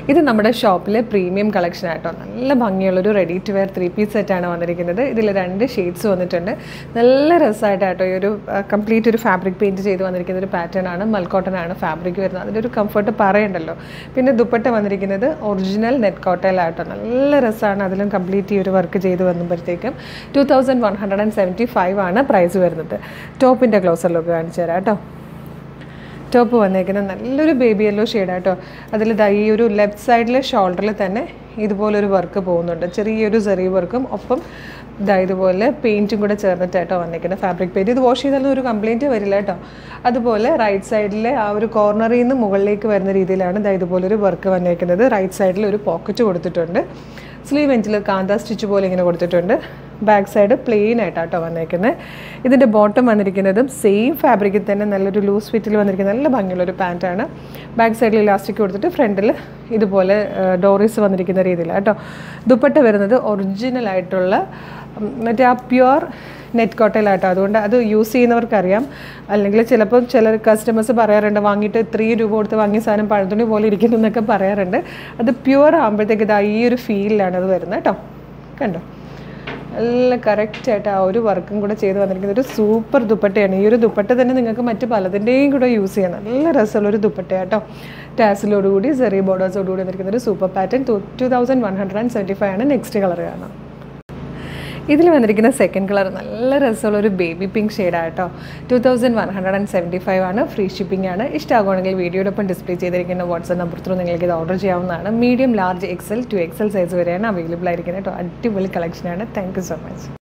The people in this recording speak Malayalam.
ഇത് നമ്മുടെ ഷോപ്പിലെ പ്രീമിയം കളക്ഷൻ ആട്ടോ നല്ല ഭംഗിയുള്ളൊരു ready to wear three piece സെറ്റാണ് വന്നിരിക്കുന്നത് ഇതിൽ രണ്ട് ഷെയ്ഡ്സ് വന്നിട്ടുണ്ട് നല്ല രസമായിട്ടാട്ടോ ഈ ഒരു കംപ്ലീറ്റ് ഒരു ഫാബ്രിക് പെയിൻറ്റ് ചെയ്ത് വന്നിരിക്കുന്ന ഒരു പാറ്റേൺ ആണ് മൽക്കോട്ടൺ ആണ് ഫാബ്രിക് വരുന്നത് അതിൻ്റെ ഒരു കംഫർട്ട് പറയണ്ടല്ലോ പിന്നെ ദുപ്പട്ട വന്നിരിക്കുന്നത് ഒറിജിനൽ നെറ്റ് കോട്ടയിലാട്ടോ നല്ല രസമാണ് അതിലും കംപ്ലീറ്റ് ഈ ഒരു വർക്ക് ചെയ്ത് വന്നപ്പോഴത്തേക്കും two thousand one hundred and seventy five ആണ് പ്രൈസ് വരുന്നത് ടോപ്പിൻ്റെ ക്ലോസർ ലുക്ക് കാണിച്ചു തരാം കേട്ടോ ടോപ്പ് വന്നേക്കുന്നത് നല്ലൊരു ബേബി യെല്ലോ ഷെയ്ഡാട്ടോ അതിൽ ദാ ഈ ഒരു ലെഫ്റ്റ് സൈഡിലെ ഷോൾഡറിൽ തന്നെ ഇതുപോലൊരു വർക്ക് പോകുന്നുണ്ട് ചെറിയൊരു ചെറിയ വർക്കും ഒപ്പം ഇതാ ഇതുപോലെ പെയിൻറ്റും കൂടെ ചേർന്നിട്ടാട്ടോ വന്നേക്കുന്നത് ഫാബ്രിക് പെയിൻറ്റ് ഇത് വാഷ് ചെയ്താലും ഒരു കംപ്ലയിൻറ്റ് വരില്ല കേട്ടോ അതുപോലെ റൈറ്റ് സൈഡിലെ ആ ഒരു കോർണറിൽ നിന്ന് മുകളിലേക്ക് വരുന്ന രീതിയിലാണ് ഇതാ ഇതുപോലൊരു വർക്ക് വന്നേക്കുന്നത് റൈറ്റ് സൈഡിൽ ഒരു പോക്കറ്റ് കൊടുത്തിട്ടുണ്ട് സ്ലീവ് എഞ്ചിൽ കാന്ത സ്റ്റിച്ച് പോലെ ഇങ്ങനെ കൊടുത്തിട്ടുണ്ട് ബാക്ക് സൈഡ് പ്ലെയിൻ ആയിട്ടാട്ടോ വന്നേക്കുന്നത് ഇതിൻ്റെ ബോട്ടം വന്നിരിക്കുന്നതും സെയിം ഫാബ്രിക്കിൽ തന്നെ നല്ലൊരു ലൂസ് ഫിറ്റിൽ വന്നിരിക്കുന്ന നല്ല ഭംഗിയുള്ളൊരു പാൻറ്റാണ് ബാക്ക് സൈഡിൽ ഇലാസ്റ്റിക് കൊടുത്തിട്ട് ഫ്രണ്ടിൽ ഇതുപോലെ ഡോറീസ് വന്നിരിക്കുന്ന രീതിയിലാണ് കേട്ടോ ദുപ്പട്ട വരുന്നത് ഒറിജിനൽ ആയിട്ടുള്ള ഉം, മറ്റേ ആ പ്യുവർ നെറ്റ് കോട്ടയിലാട്ടോ അതുകൊണ്ട് അത് യൂസ് ചെയ്യുന്നവർക്കറിയാം അല്ലെങ്കിൽ ചിലപ്പോൾ ചില കസ്റ്റമേഴ്സ് പറയാറുണ്ട് വാങ്ങിയിട്ട് ഇത്രയും രൂപ കൊടുത്ത് വാങ്ങിയ സാധനം പഴത്തുണി പോലെ ഇരിക്കുന്നു എന്നൊക്കെ പറയാറുണ്ട് അത് പ്യുവർ ആകുമ്പോഴത്തേക്ക് ഇതാ ഈ ഒരു ഫീലിലാണ് അത് വരുന്നത് കേട്ടോ കണ്ടോ നല്ല കറക്റ്റായിട്ട് ആ ഒരു വർക്കും കൂടെ ചെയ്ത് വന്നിരിക്കുന്നത് ഒരു സൂപ്പർ ദുപ്പട്ടയാണ് ഈ ഒരു ദുപ്പട്ട തന്നെ നിങ്ങൾക്ക് മറ്റ് പലതിൻ്റെയും കൂടെ യൂസ് ചെയ്യാം നല്ല രസമുള്ള ഒരു ദുപ്പട്ടയാട്ടോ ടാസിലോടുകൂടി സെറി ബോർഡേഴ്സോടുകൂടി വന്നിരിക്കുന്ന ഒരു super pattern two thousand one hundred and seventy five ആണ് നെക്സ്റ്റ് കളർ കാണാം ഇതിൽ വന്നിരിക്കുന്ന സെക്കൻഡ് കളർ നല്ല രസമുള്ള ഒരു ബേബി പിങ്ക് ഷെയ്ഡാട്ടോ two thousand one hundred and seventy five ആണ് ഫ്രീ ഷിപ്പിംഗ് ആണ് ഇഷ്ടമാകുവാണെങ്കിൽ വീഡിയോടൊപ്പം ഡിസ്പ്ലേ ചെയ്തിരിക്കുന്ന വാട്സ്ആപ്പ് നമ്പർ ത്രൂ നിങ്ങൾക്ക് ഇത് ഓർഡർ ചെയ്യാവുന്നതാണ് medium large XL two XL size വരെയാണ് അവൈലബിൾ ആയിരിക്കുന്നത് കേട്ടോ അടിപൊളി കളക്ഷനാണ് താങ്ക് യു സോ മച്ച്